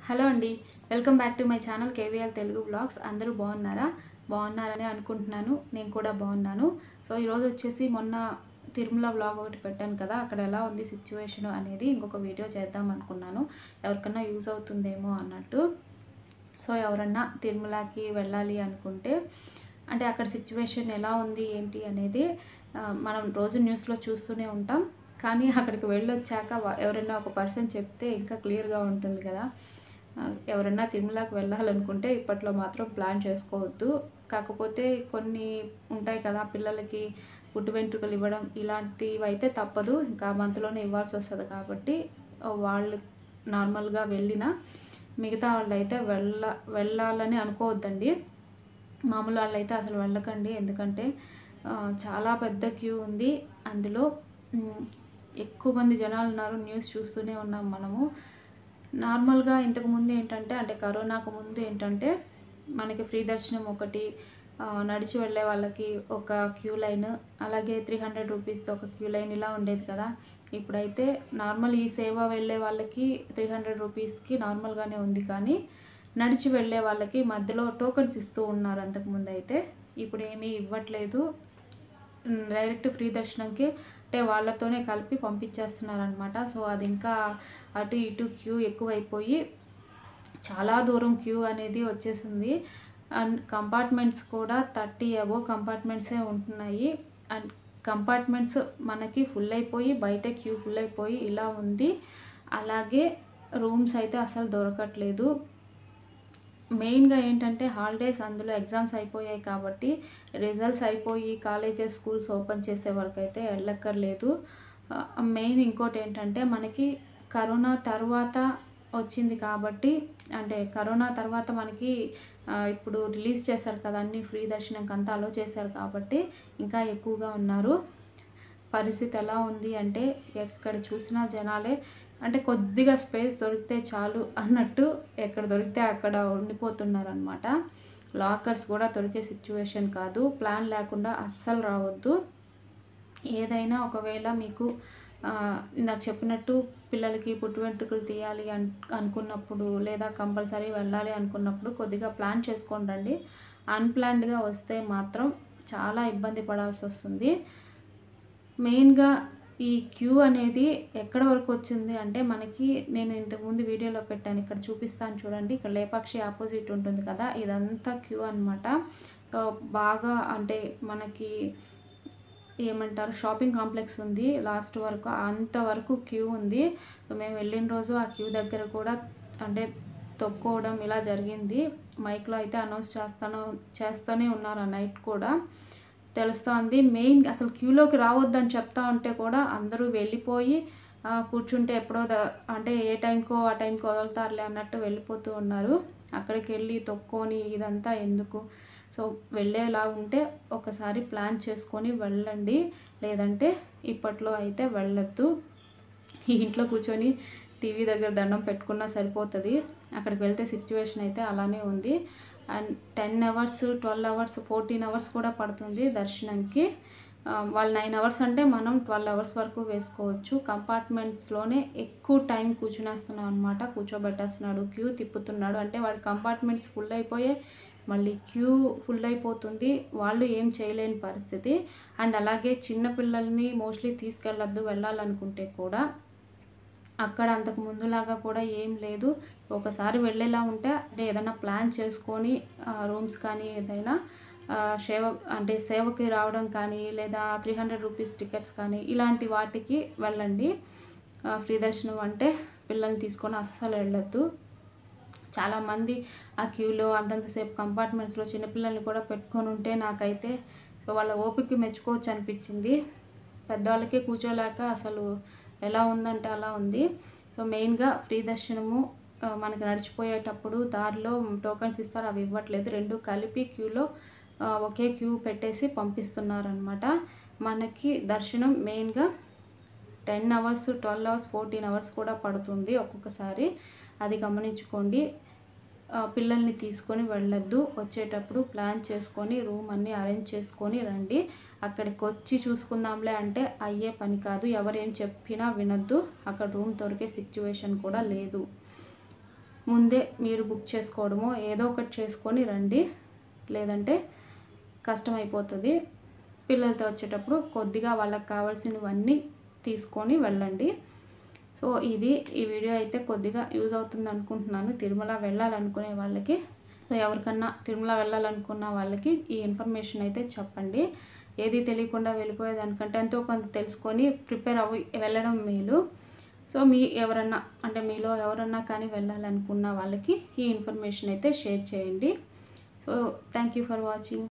hello అండి welcome back to my channel KVL Telugu blogs అందరూ బాగున్నారా బాగున్నారని అనుకుంటున్నాను నేను కూడా బాగున్నాను సో ఈరోజు వచ్చేసి మొన్న తిరుమల బ్లాగ్ ఒకటి పెట్టాను కదా అక్కడ ఎలా ఉంది సిచ్యువేషన్ అనేది ఇంకొక వీడియో చేద్దాం అనుకున్నాను ఎవరికన్నా యూజ్ అవుతుందేమో అన్నట్టు సో ఎవరన్నా తిరుమలకి వెళ్ళాలి అనుకుంటే అంటే అక్కడ సిచ్యువేషన్ ఎలా ఉంది ఏంటి అనేది ఆ, మనం రోజు న్యూస్లో చూస్తూనే ఉంటాం కానీ అక్కడికి వెళ్ళొచ్చాక వా- ఎవరైనా ఒక పర్సన్ చెప్తే ఇంకా క్లియర్గా ఉంటుంది కదా ఆ, ఎవరైనా తిరుమలకి వెళ్ళాలనుకుంటే ఇప్పట్లో మాత్రం ప్లాన్ చేసుకోవద్దు కాకపోతే కొన్ని ఉంటాయి కదా పిల్లలకి పుట్టు వెంట్రుకలు ఇవ్వడం ఇలాంటివి అయితే తప్పదు ఇంకా మంత్లోనే ఇవ్వాల్సి వస్తుంది కాబట్టి ఆ, వాళ్ళు నార్మల్గా వెళ్ళినా మిగతా వాళ్ళు అయితే వెళ్ళ వెళ్ళాలని అనుకోవద్దండి మామూలు వాళ్ళు అయితే అసలు వెళ్ళకండి ఎందుకంటే ఆ, చాలా పెద్ద క్యూ ఉంది అందులో మ్, ఎక్కువ మంది జనాలు ఉన్నారు న్యూస్ చూస్తూనే ఉన్నాం మనము నార్మల్గా ఇంతకు ముందు ఏంటంటే అంటే కరోనాకు ముందు ఏంటంటే మనకి ఫ్రీ దర్శనం ఒకటి ఆ, నడిచి వెళ్ళే వాళ్ళకి ఒక క్యూ లైన్ అలాగే త్రీ హండ్రెడ్ రూపీస్తో ఒక క్యూ లైన్ ఇలా ఉండేది కదా ఇప్పుడైతే నార్మల్ ఈ సేవ వెళ్ళే వాళ్ళకి త్రీ హండ్రెడ్ రూపీస్కి నార్మల్గానే ఉంది కానీ నడిచి వెళ్ళే వాళ్ళకి మధ్యలో టోకన్స్ ఇస్తూ ఉన్నారు అంతకుముందు అయితే ఇప్పుడు ఏమీ ఇవ్వట్లేదు ఉమ్, డైరెక్ట్ ఫ్రీ దర్శనంకి అంటే వాళ్ళతోనే కలిపి పంపించేస్తున్నారనమాట సో అది ఇంకా అటు ఇటు క్యూ ఎక్కువైపోయి చాలా దూరం క్యూ అనేది వచ్చేసింది అండ్ కంపార్ట్మెంట్స్ కూడా థర్టీ అబో కంపార్ట్మెంట్సే ఉంటున్నాయి అండ్ కంపార్ట్మెంట్స్ మనకి ఫుల్ అయిపోయి బయట క్యూ ఫుల్ అయిపోయి ఇలా ఉంది అలాగే రూమ్స్ అయితే అసలు దొరకట్లేదు మెయిన్గా ఏంటంటే హాలిడేస్ అందులో ఎగ్జామ్స్ అయిపోయాయి కాబట్టి రిజల్ట్స్ అయిపోయి కాలేజెస్ స్కూల్స్ ఓపెన్ చేసే వరకు అయితే వెళ్ళక్కర్లేదు మెయిన్ ఇంకోటి ఏంటంటే మనకి కరోనా తర్వాత వచ్చింది కాబట్టి అంటే కరోనా తర్వాత మనకి ఆ, ఇప్పుడు రిలీజ్ చేశారు కదా అన్ని ఫ్రీ దర్శనంకి అంతా అలో చేశారు కాబట్టి ఇంకా ఎక్కువగా ఉన్నారు పరిస్థితి ఎలా ఉంది అంటే ఎక్కడ చూసినా జనాలే అంటే కొద్దిగా స్పేస్ దొరికితే చాలు అన్నట్టు ఎక్కడ దొరికితే అక్కడ ఉండిపోతున్నారు అనమాట లాకర్స్ కూడా దొరికే సిచ్యువేషన్ కాదు ప్లాన్ లేకుండా అస్సలు రావద్దు ఏదైనా ఒకవేళ మీకు ఆ, నాకు చెప్పినట్టు పిల్లలకి పుట్టు వెంట్రుకలు తీయాలి అన్ అనుకున్నప్పుడు లేదా కంపల్సరీ వెళ్ళాలి అనుకున్నప్పుడు కొద్దిగా ప్లాన్ చేసుకొని రండి అన్ప్లాన్డ్గా వస్తే మాత్రం చాలా ఇబ్బంది పడాల్సి వస్తుంది మెయిన్గా ఈ క్యూ అనేది ఎక్కడ వరకు వచ్చింది అంటే మనకి నేను ఇంతకుముందు వీడియోలో పెట్టాను ఇక్కడ చూపిస్తాను చూడండి ఇక్కడ లేపాక్షి ఆపోజిట్ ఉంటుంది కదా ఇదంతా క్యూ అనమాట సో బాగా అంటే మనకి ఏమంటారు షాపింగ్ కాంప్లెక్స్ ఉంది లాస్ట్ వరకు అంతవరకు క్యూ ఉంది సో మేము వెళ్ళిన రోజు ఆ క్యూ దగ్గర కూడా అంటే తొక్కోవడం ఇలా జరిగింది మైక్లో అయితే అనౌన్స్ చేస్తాను చేస్తూనే ఉన్నారు ఆ నైట్ కూడా తెలుస్తోంది మెయిన్ అసలు క్యూలోకి రావద్దని చెప్తా ఉంటే కూడా అందరూ వెళ్ళిపోయి ఆ, కూర్చుంటే ఎప్పుడో ద- అంటే ఏ టైంకో ఆ టైంకి వదులుతారులే అన్నట్టు వెళ్ళిపోతూ ఉన్నారు అక్కడికి వెళ్ళి తొక్కొని ఇదంతా ఎందుకు సో వెళ్ళేలా ఉంటే ఒకసారి ప్లాన్ చేసుకొని వెళ్ళండి లేదంటే ఇప్పట్లో అయితే వెళ్ళొద్దు ఈ ఇంట్లో కూర్చొని టీవీ దగ్గర దండం పెట్టుకున్నా సరిపోతుంది అక్కడికి వెళ్తే సిచ్యువేషన్ అయితే అలానే ఉంది and ten hours twelve hours fourteen hours కూడా పడుతుంది దర్శనంకి ఆ, వాళ్ళు నైన్ అవర్స్ అంటే మనం ట్వెల్వ్ అవర్స్ వరకు వేసుకోవచ్చు కంపార్ట్మెంట్స్లోనే ఎక్కువ టైం కూర్చునేస్తున్నాం అనమాట కూర్చోబెట్టేస్తున్నాడు క్యూ తిప్పుతున్నాడు అంటే వాడి కంపార్ట్మెంట్స్ ఫుల్ అయిపోయే మళ్ళీ క్యూ ఫుల్ అయిపోతుంది వాళ్ళు ఏం చేయలేని పరిస్థితి అండ్ అలాగే చిన్న పిల్లల్ని మోస్ట్లీ తీసుకెళ్ళొద్దు వెళ్ళాలనుకుంటే కూడా అక్కడ అంతకు ముందులాగా కూడా ఏం లేదు ఒకసారి వెళ్ళేలా ఉంటే అంటే ఏదైనా ప్లాన్ చేసుకొని రూమ్స్ కానీ ఏదైనా ఆ, సేవ అంటే సేవకి రావడం కానీ లేదా త్రీ హండ్రెడ్ రూపీస్ టికెట్స్ కానీ ఇలాంటి వాటికి వెళ్ళండి ఆ, ఫ్రీ దర్శనం అంటే పిల్లల్ని తీసుకొని అస్సలు వెళ్ళొద్దు చాలామంది ఆ క్యూలో అంతంతసేపు కంపార్ట్మెంట్స్లో చిన్నపిల్లల్ని కూడా పెట్టుకొని ఉంటే నాకైతే సో వాళ్ళ ఓపిక మెచ్చుకోవచ్చు అనిపించింది పెద్దవాళ్ళకే కూర్చోలేక అసలు ఎలా ఉందంటే అలా ఉంది సో మెయిన్గా ఫ్రీ దర్శనము ఆ, మనకి నడిచిపోయేటప్పుడు దారిలో టోకన్స్ ఇస్తారు అవి ఇవ్వట్లేదు రెండు కలిపి క్యూలో ఆ, ఒకే క్యూ పెట్టేసి పంపిస్తున్నారనమాట మనకి దర్శనం మెయిన్గా ten hours twelve hours fourteen hours కూడా పడుతుంది ఒక్కొక్కసారి అది గమనించుకోండి ఆ, పిల్లల్ని తీసుకొని వెళ్ళొద్దు వచ్చేటప్పుడు ప్లాన్ చేసుకొని రూమ్ అన్నీ అరేంజ్ చేసుకొని రండి అక్కడికి వచ్చి చూసుకుందాంలే అంటే అయ్యే పని కాదు ఎవరేం చెప్పినా వినొద్దు అక్కడ రూమ్ దొరికే సిచ్యువేషన్ కూడా లేదు ముందే మీరు బుక్ చేసుకోవడమో ఏదో ఒకటి చేసుకొని రండి లేదంటే కష్టమైపోతుంది పిల్లలతో వచ్చేటప్పుడు కొద్దిగా వాళ్ళకి కావాల్సినవన్నీ తీసుకొని వెళ్ళండి సో ఇది ఈ వీడియో అయితే కొద్దిగా యూజ్ అవుతుంది అనుకుంటున్నాను తిరుమల వెళ్ళాలనుకునే వాళ్ళకి సో ఎవరికన్నా తిరుమల వెళ్ళాలనుకున్న వాళ్ళకి ఈ ఇన్ఫర్మేషన్ అయితే చెప్పండి ఏది తెలియకుండా వెళ్ళిపోయేదానికంటే ఎంతో కొంత తెలుసుకొని ప్రిపేర్ అవ్వి వెళ్ళడం మేలు సో మీ ఎవరన్నా అంటే మీలో ఎవరన్నా కానీ వెళ్ళాలనుకున్న వాళ్ళకి ఈ ఇన్ఫర్మేషన్ అయితే షేర్ చేయండి so thank you for watching